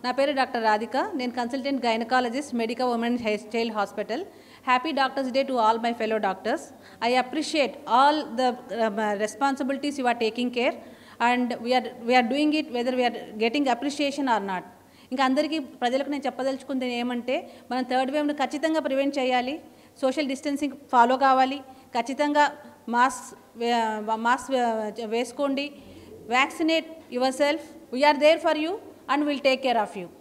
నా పేరు డాక్టర్ రాధిక నేను consultant gynaecologist Medica women child hospital happy doctors day to all my fellow doctors I appreciate all the responsibilities you are taking care and we are we are doing it whether we are getting appreciation or not ఇంకా అందరికీ ప్రజలకు నేను చెప్పదలుచుకుంది ఏమంటే మనం third వేవ్ను ఖచ్చితంగా prevent చేయాలి social distancing follow కావాలి ఖచ్చితంగా మాస్క్ మాస్క్ వేసుకోండి vaccinate yourself we are there for you and will take care of you